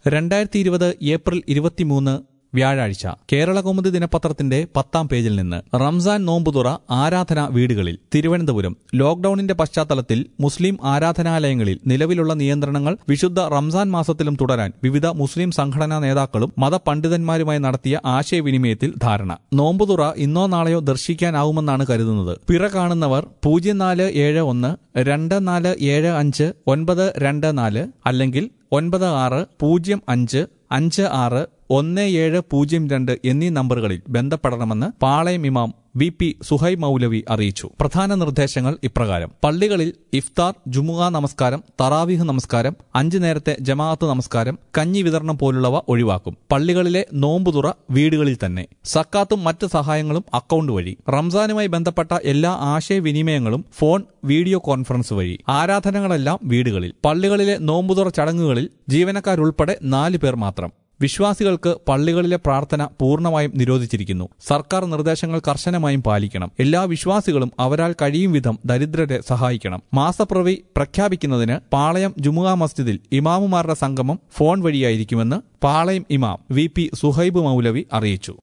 രണ്ടായിരത്തി ഇരുപത് ഏപ്രിൽ ഇരുപത്തിമൂന്ന് വ്യാഴാഴ്ച കേരളകൗമുദി ദിനപത്രത്തിന്റെ പത്താം പേജിൽ നിന്ന് റംസാൻ നോമ്പുതുറ ആരാധന വീടുകളിൽ തിരുവനന്തപുരം ലോക്ഡൌണിന്റെ പശ്ചാത്തലത്തിൽ മുസ്ലിം ആരാധനാലയങ്ങളിൽ നിലവിലുള്ള നിയന്ത്രണങ്ങൾ വിശുദ്ധ റംസാൻ മാസത്തിലും തുടരാൻ വിവിധ മുസ്ലിം സംഘടനാ നേതാക്കളും മതപണ്ഡിതന്മാരുമായി നടത്തിയ ആശയവിനിമയത്തിൽ ധാരണ നോമ്പുതുറ ഇന്നോ നാളെയോ ദർശിക്കാനാവുമെന്നാണ് കരുതുന്നത് പിറ കാണുന്നവർ പൂജ്യം നാല് ഏഴ് ഒന്ന് രണ്ട് നാല് ഏഴ് അഞ്ച് ഒൻപത് രണ്ട് നാല് അല്ലെങ്കിൽ ഒൻപത് ആറ് പൂജ്യം അഞ്ച് അഞ്ച് ആറ് ഒന്ന് ഏഴ് പൂജ്യം രണ്ട് എന്നീ നമ്പറുകളിൽ ബന്ധപ്പെടണമെന്ന് പാളയം ഇമാം വി പി സുഹൈ മൗലവി അറിയിച്ചു പ്രധാന നിർദ്ദേശങ്ങൾ ഇപ്രകാരം പള്ളികളിൽ ഇഫ്താർ ജുമുഅ നമസ്കാരം തറാവിഹ് നമസ്കാരം അഞ്ചു നേരത്തെ ജമാഅത്ത് നമസ്കാരം കഞ്ഞി വിതരണം പോലുള്ളവ ഒഴിവാക്കും പള്ളികളിലെ നോമ്പുതുറ വീടുകളിൽ തന്നെ സക്കാത്തും മറ്റ് സഹായങ്ങളും അക്കൗണ്ട് വഴി റംസാനുമായി ബന്ധപ്പെട്ട എല്ലാ ആശയവിനിമയങ്ങളും ഫോൺ വീഡിയോ കോൺഫറൻസ് വഴി ആരാധനകളെല്ലാം വീടുകളിൽ പള്ളികളിലെ നോമ്പുതുറ ചടങ്ങുകളിൽ ജീവനക്കാരുൾപ്പെടെ നാല് പേർ മാത്രം വിശ്വാസികൾക്ക് പള്ളികളിലെ പ്രാർത്ഥന പൂർണ്ണമായും നിരോധിച്ചിരിക്കുന്നു സർക്കാർ നിർദ്ദേശങ്ങൾ കർശനമായും പാലിക്കണം എല്ലാ വിശ്വാസികളും അവരാൽ കഴിയും വിധം ദരിദ്രരെ സഹായിക്കണം മാസപ്രവി പ്രഖ്യാപിക്കുന്നതിന് പാളയം ജുമുഅ മസ്ജിദിൽ ഇമാമുമാരുടെ സംഗമം ഫോൺ വഴിയായിരിക്കുമെന്ന് പാളയം ഇമാം വി പി സുഹൈബ് മൗലവി അറിയിച്ചു